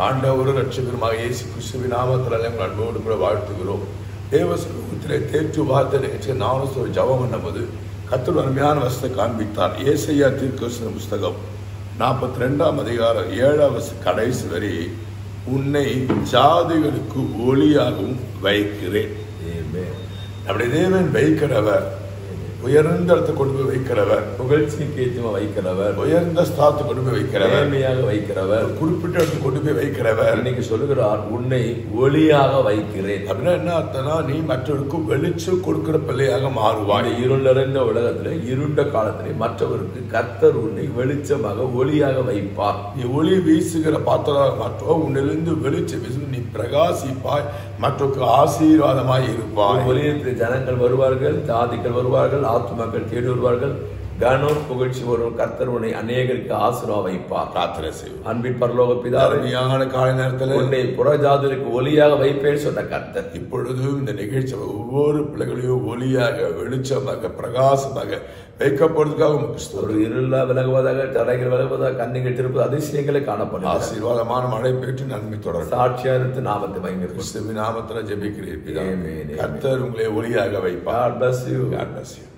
ஆண்டவர் ரட்சகருமாக இயேசு கிறிஸ்துவின் நாமத்தில் எங்கள் அன்போடு கூட வாழ்த்துகிறோம் தேவ சமூகத்திலே தேற்று வார்த்தை நிகழ்ச்சி நானும் ஒரு ஜபம் பண்ணும்போது கத்தர் அருமையான வசத்தை காண்பித்தார் ஏசையா தீர்க்கதரிசன புஸ்தகம் நாற்பத்தி ரெண்டாம் அதிகாரம் ஏழாம் வச கடைசி வரி உன்னை ஜாதிகளுக்கு ஒளியாகவும் வைக்கிறேன் Amen. நம்முடைய தேவன் வைக்கிறவர் உயர்ந்த இடத்தை கொண்டு போய் வைக்கிறவர் புகழ்ச்சிக்கு ஏற்றுமா வைக்கிறவர் உயர்ந்த ஸ்தானத்தை கொண்டு போய் வைக்கிறவர் நேர்மையாக வைக்கிறவர் குறிப்பிட்ட இடத்துக்கு கொண்டு போய் வைக்கிறவர் இன்னைக்கு சொல்லுகிறார் உன்னை ஒளியாக வைக்கிறேன் அப்படின்னா என்ன அர்த்தம்னா நீ மற்றவருக்கு வெளிச்சம் கொடுக்கிற பிள்ளையாக மாறுவாய் இந்த இருள் நிறைந்த உலகத்திலே இருண்ட காலத்திலே மற்றவருக்கு கர்த்தர் உன்னை வெளிச்சமாக ஒளியாக வைப்பார் நீ ஒளி வீசுகிற பாத்திரம் மாற்றோம் உன்னிலிருந்து வெளிச்சம் வீசு நீ பிரகாசிப்பாய் மற்றவருக்கு ஆசீர்வாதமாய் இருப்பாய் ஒளியத்தில் ஜனங்கள் வருவார்கள் ஜாதிகள் வருவார்கள் ஆத்துமாக்கள் தேடி வருவார்கள் கனம் புகழ்ச்சி வரும் கர்த்தர் உன்னை அநேகருக்கு ஆசீர்வாதம் வைப்பார் பிரார்த்தனை செய்வோம் அன்பின் பரலோக பிதாவே அருமையான காலை நேரத்தில் உன்னை புறஜாதிற்கு ஒளியாக வைப்பேன் சொன்ன கர்த்தர் இப்பொழுதும் இந்த நிகழ்ச்சி ஒவ்வொரு பிள்ளைகளையும் ஒளியாக வெளிச்சமாக பிரகாசமாக வைக்கப்படுறதுக்காக உமக்கு ஸ்தோத்திரம். ஒரு இருள விலகுவதாக தடைகள் விலகுவதாக கண்ணிகள் திருப்பது அதிசயங்களை காணப்படும் ஆசீர்வாதமான மழை பெற்று நன்மை தொடரும் சாட்சியா இருந்து நாமத்தை பயங்கர கிறிஸ்துவின் நாமத்தில் ஜெபிக்கிறீர்கள் Amen, amen. கர்த்தர் உங்களை ஒளியாக வைப்பார் God bless you. God bless you.